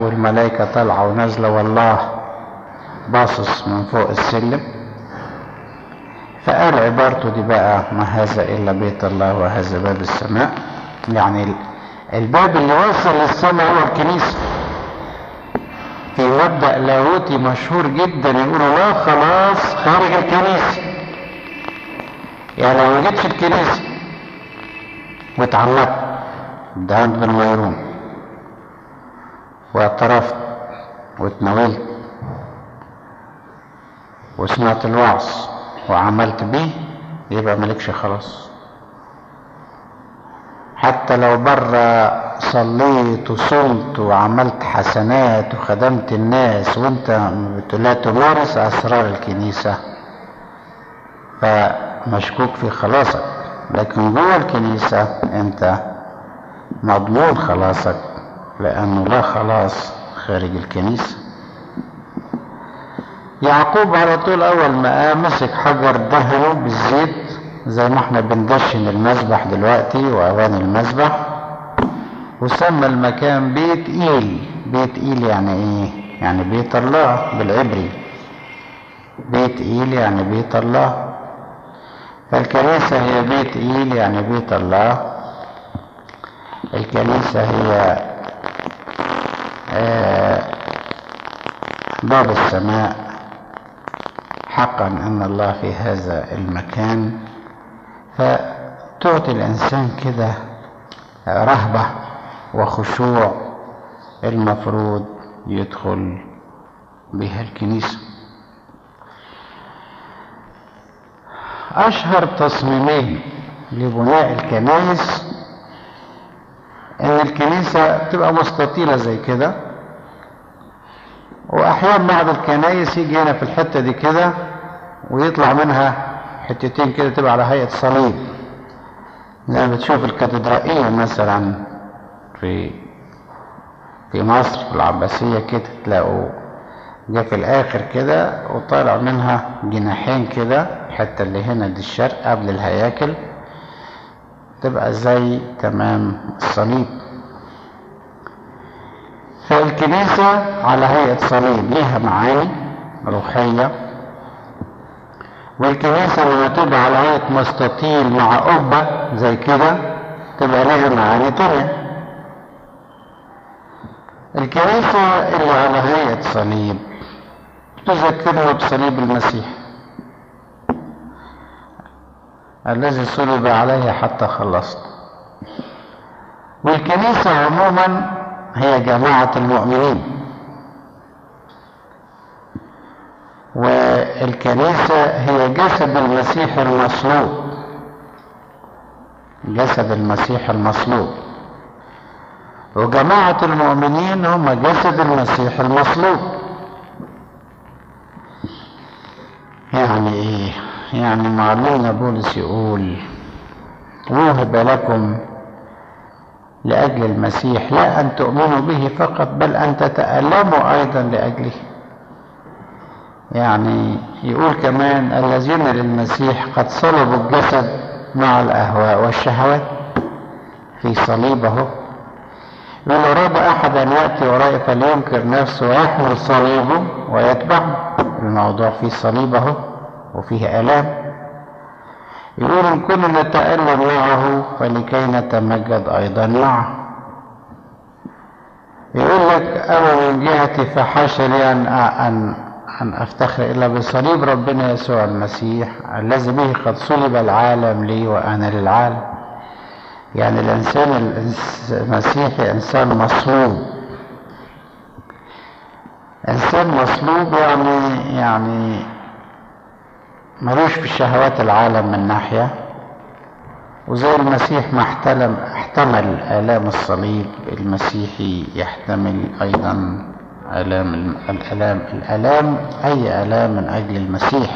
والملائكة طالعة ونازلة والله باصص من فوق السلم فقال عبارته دي بقى ما هذا إلا بيت الله وهذا باب السماء يعني الباب اللي وصل للسماء هو الكنيسة في مبدأ لاهوتي مشهور جدا يقولوا لا خلاص خارج الكنيسة يعني لو ما جيتش الكنيسة واتعلقت دهنت بالميرون واعترفت واتناولت وسمعت الوعظ وعملت بيه يبقى مالكش خلاص حتى لو بره صليت وصمت وعملت حسنات وخدمت الناس وانت لا تمارس اسرار الكنيسه فمشكوك في خلاصك لكن جوه الكنيسه انت مضمون خلاصك لانه لا خلاص خارج الكنيسه يعقوب على طول اول ما قام مسك حجر دهنه بالزيت زي ما احنا بندشن المذبح دلوقتي واواني المذبح وسمى المكان بيت ايل بيت ايل يعني ايه يعني بيت الله بالعبري بيت ايل يعني بيت الله فالكنيسة هي بيت ايل يعني بيت الله الكنيسة هي آه باب السماء حقا ان الله في هذا المكان فتعطي الانسان كده رهبه وخشوع المفروض يدخل بها الكنيسه اشهر تصميمين لبناء الكنائس ان الكنيسه تبقى مستطيله زي كده واحيانا بعض الكنايس يجي هنا في الحته دي كده ويطلع منها حتتين كده تبقى على هيئه صليب زي ما بتشوف الكاتدرائيه مثلا في في مصر في العباسيه كده تلاقوا جه في الاخر كده وطالع منها جناحين كده الحته اللي هنا دي الشرق قبل الهياكل تبقى زي تمام الصليب فالكنيسة على هيئة صليب ليها معاني روحية والكنيسة لما تبقى على هيئة مستطيل مع قبة زي كده تبقى لها معاني تانية الكنيسة اللي على هيئة صليب تذكرنا بصليب المسيح الذي صلب عليه حتى خلصنا والكنيسة عموما هي جماعة المؤمنين والكنيسة هي جسد المسيح المصلوب جسد المسيح المصلوب وجماعة المؤمنين هم جسد المسيح المصلوب يعني ايه يعني معلمنا بولس يقول وهب لكم لأجل المسيح لا أن تؤمنوا به فقط بل أن تتألموا أيضا لأجله يعني يقول كمان الذين للمسيح قد صلبوا الجسد مع الأهواء والشهوات في صليبه من أراد أحد أن يأتي وراء فلينكر نفسه ويحمل صليبه ويتبعه الموضوع فيه صليبه وفيه آلام يقول إن كنا نتألم معه فلكي نتمجد أيضا معه يقول لك أنا من جهتي فحاشا لي أن أن أن أفتخر إلا بصليب ربنا يسوع المسيح الذي به قد صلب العالم لي وأنا للعالم يعني الإنسان المسيحي إنسان مصلوب إنسان مصلوب يعني يعني ملوش في شهوات العالم من ناحية وزي المسيح ما احتلم احتمل آلام الصليب المسيحي يحتمل أيضا آلام الآلام الآلام أي آلام من أجل المسيح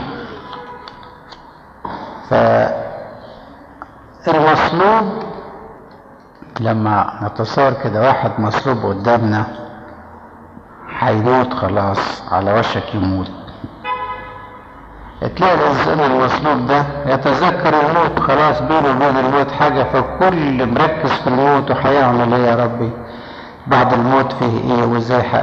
فالمصلوب لما نتصور كده واحد مصلوب قدامنا هيموت خلاص على وشك يموت تلاقي الانسان المصلوب ده يتذكر الموت خلاص بينه وبين الموت حاجه فكل مركز في الموت وهيعمل ايه يا ربي بعد الموت فيه ايه وازاي